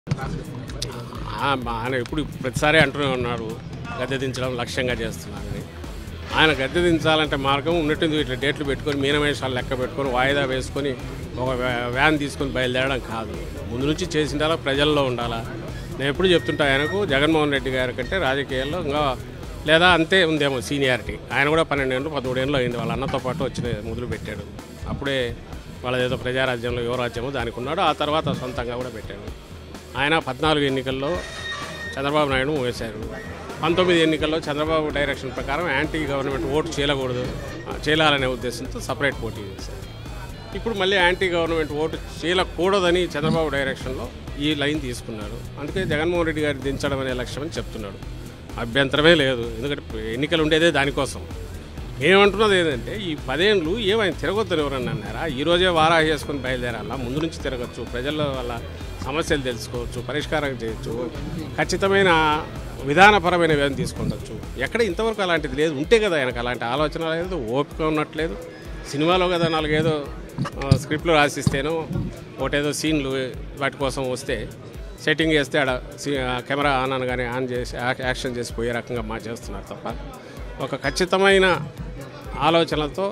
ఆ, మా ఆయన ఎప్పుడు ప్రతిసారి అంటూనే ఉన్నాడు గద్దె దించడం లక్ష్యంగా చేస్తున్నారని ఆయన గద్దె దించాలంటే మార్గం ఉన్నట్టుంది ఇట్లా డేట్లు పెట్టుకొని మీనమేషాలు లెక్క పెట్టుకొని వాయిదా వేసుకొని ఒక వ్యా- వ్యాన్ తీసుకొని బయలుదేరడం కాదు ముందు నుంచి చేసిండాలా ప్రజల్లో ఉండాలా నేను ఎప్పుడు చెప్తుంటా ఆయనకు జగన్మోహన్ రెడ్డి గారి కంటే రాజకీయాల్లో ఇంకా లేదా అంతే ఉందేమో సీనియారిటీ ఆయన కూడా పన్నెండేళ్ళు పదమూడేళ్ళు అయింది వాళ్ళ అన్నతో పాటు వచ్చి మొదలు పెట్టాడు అప్పుడే వాళ్ళదేదో ప్రజారాజ్యంలో యువరాజ్యమో దానికి ఉన్నాడు ఆ తర్వాత సొంతంగా కూడా పెట్టాడు ఆయన పద్నాలుగు ఎన్నికల్లో చంద్రబాబు నాయుడు వేశారు పంతొమ్మిది ఎన్నికల్లో చంద్రబాబు డైరెక్షన్ ప్రకారం యాంటీ గవర్నమెంట్ ఓటు చేయకూడదు ఆ, చేయాలనే ఉద్దేశంతో సపరేట్ పోటీ చేశారు ఇప్పుడు మళ్ళీ యాంటీ గవర్నమెంట్ ఓటు చేయకూడదని చంద్రబాబు డైరెక్షన్లో ఈ లైన్ తీసుకున్నారు అందుకే జగన్మోహన్ రెడ్డి గారి దించడం అనే లక్ష్యం అని చెప్తున్నాడు అభ్యంతరమే లేదు ఎందుకంటే ఎన్నికలు ఉండేదే దానికోసం మేమంటున్నది ఏంటంటే ఈ పదేళ్ళు ఏమైనా తిరగొద్దని ఎవరన్నా అన్నారా ఈ రోజే వారాహి చేసుకొని బయలుదేరాలా ముందు నుంచి తిరగచ్చు ప్రజల వల్ల సమస్యలు తెలుసుకోవచ్చు పరిష్కారం చేయొచ్చు ఖచ్చితమైన విధానపరమైన వ్యయం తీసుకొనవచ్చు ఎక్కడ ఇంతవరకు అలాంటిది లేదు ఉంటే కదా ఆయనకు అలాంటి ఆలోచన లేదు ఓపిక ఉన్నట్లేదు సినిమాలో కదా నాలుగేదో ఆ, స్క్రిప్ట్లు రాసిస్తేనో ఒకటేదో సీన్లు వాటి కోసం వస్తే సెట్టింగ్ చేస్తే ఆడ సి- ఆ కెమెరా ఆన్ అనగానే ఆన్ చేసి యాక్- యాక్షన్ చేసి పోయే రకంగా మా చేస్తున్నారు తప్ప ఒక ఖచ్చితమైన ఆలోచనలతో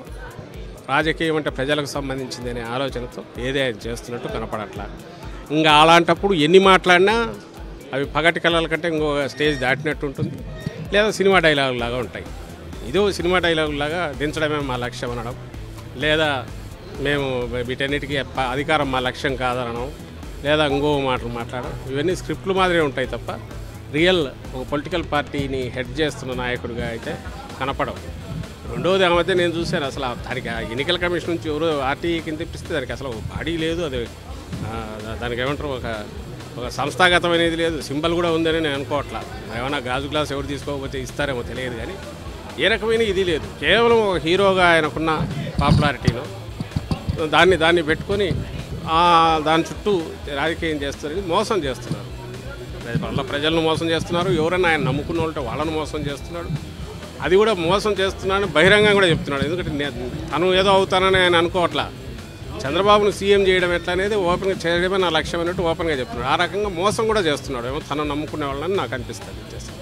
రాజకీయం అంటే ప్రజలకు సంబంధించింది అనే ఆలోచనతో ఏదే ఆయన చేస్తున్నట్టు కనపడట్లా ఇంకా అలాంటప్పుడు ఎన్ని మాట్లాడినా అవి పగటి కళల కంటే ఇంకో స్టేజ్ దాటినట్టు ఉంటుంది లేదా సినిమా డైలాగ్ లాగా ఉంటాయి ఇదో సినిమా డైలాగ్ లాగా దించడమే మా లక్ష్యం అనడం లేదా మేము వీటన్నిటికీ ప- అధికారం మా లక్ష్యం కాదనడం లేదా ఇంకో మాటలు మాట్లాడడం ఇవన్నీ స్క్రిప్ట్లు మాదిరే ఉంటాయి తప్ప రియల్ ఒక పొలిటికల్ పార్టీని హెడ్ చేస్తున్న నాయకుడిగా అయితే కనపడవు రెండవది ఆ మధ్య నేను చూశాను అసలు ఆ దానికి ఆ ఎన్నికల కమిషన్ నుంచి ఎవరు ఆర్టీ కింద తెప్పిస్తే దానికి అసలు ఒక బాడీ లేదు అది ఆ, దా- దానికి ఏమంటారు ఒక ఒక సంస్థాగతమైనది లేదు సింబల్ కూడా ఉందని నేను అనుకోవట్లా ఏమైనా గాజు గ్లాస్ ఎవరు తీసుకోకపోతే ఇస్తారేమో తెలియదు కానీ ఏ రకమైన ఇది లేదు కేవలం ఒక హీరోగా ఆయనకున్న పాపులారిటీలో దాన్ని దాన్ని పెట్టుకొని ఆ దాని చుట్టూ రాజకీయం చేస్తారని మోసం చేస్తున్నారు వాళ్ళ ప్రజలను మోసం చేస్తున్నారు ఎవరైనా ఆయన నమ్ముకున్న వాళ్ళతో వాళ్ళను మోసం చేస్తున్నాడు అది కూడా మోసం చేస్తున్నాడని బహిరంగంగా కూడా చెప్తున్నాడు ఎందుకంటే నే- తను ఏదో అవుతానని ఆయన అనుకోవట్లా చంద్రబాబును సీఎం చేయడం ఎట్లా అనేది ఓపెన్గా చేయడమే నా లక్ష్యం అన్నట్టు ఓపెన్గా చెప్తున్నాడు ఆ రకంగా మోసం కూడా చేస్తున్నాడు ఏమో తను నమ్ముకునే వాళ్ళని నాకు అనిపిస్తుంది